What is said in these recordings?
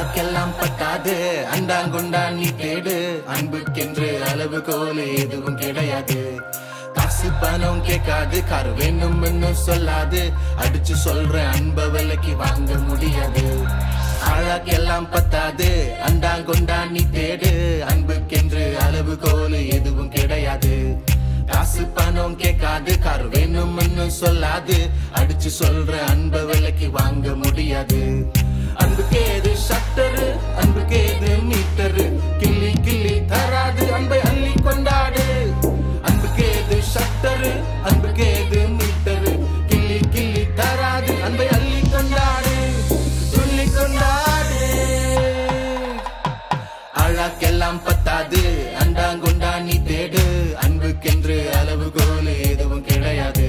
அழாக்கெல்லாம் பத்தாது அண்டாங்குண்டா நீ தேடு அன்புக்கென்று அளவுகோல் எதுவும் கிடையாது காசு பணம் கேட்காது கார் வேணும்னு சொல்லாது அடிச்சு சொல்ற அன்ப விலைக்கு வாங்க முடியாது அழாக்கெல்லாம் பத்தாது அண்டாங்குண்டா நீ தேடு அன்புக்கென்று அளவுகோல் எதுவும் கிடையாது காசு பணம் கேட்காது கார் வேணும்னு சொல்லாது அடிச்சு சொல்ற அன்ப விலைக்கு வாங்க முடியாது அன்புக்கு ஏது ஷட்டரு அன்புக்கு ஏது மீட்டரு கிள்ளி கிள்ளி தராது அன்பை அள்ளி கொண்டாடு அன்புக்கு ஏது ஷட்டரு அன்புக்கு ஏது மீட்டரு கிள்ளி கிள்ளி தராது அன்பை அள்ளி கொண்டாடு துள்ளி கொண்டாடு அழாக்கெல்லாம் பத்தாது அண்டாங்குண்டா நீ தேடு அன்புக்கென்று அளவுகோல் எதுவும் கிடையாது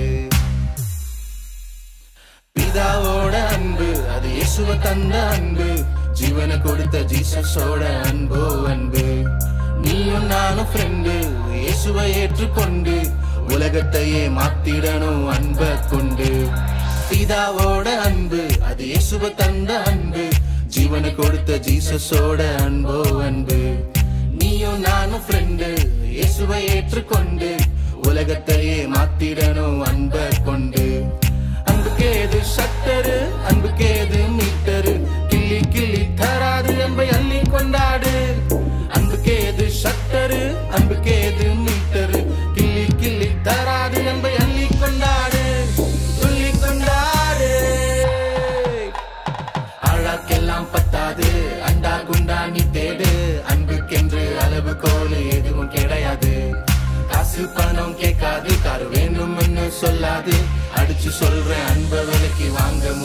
பிதாவோட அன்பு அது இயேசுவ தந்த அன்பு ஜீவனை கொடுத்த ஜீசஸோட அன்போ அன்பு நீயும் நானும் ஃப்ரெண்டு இயேசுவை ஏற்றுக்கொண்டு உலகத்தையே மாத்திடணும் அன்ப கொண்டு பிதாவோட அன்பு அது இயேசுவ தந்த அன்பு ஜீவனை கொடுத்த ஜீசஸோட அன்போ அன்பு நீயும் நானும் ஃப்ரெண்டு இயேசுவை ஏற்றுக்கொண்டு உலகத்தையே மாத்திடணும் அன்ப கொண்டு அன்புக்கு ஏது ஷட்டரு அன்புக்கு ஏது மீட்டரு கிள்ளி கிள்ளி தராது அன்பை அள்ளி கொண்டாடு அன்புக்கு ஏது ஷட்டரு அன்புக்கு ஏது மீட்டரு கிள்ளி கிள்ளி தராது அன்பை அள்ளி கொண்டாடு துள்ளி கொண்டாடு அழாக்கெல்லாம் பத்தாது அண்டா குண்டா நீ தேடு அன்புக்கென்று அளவுகோல் எதுவும் கிடையாது காசு பணம் கேட்காது கார் வேணும்னு சொல்லாது அடிச்சு சொல்ற அன்ப விலைக்கு வாங்க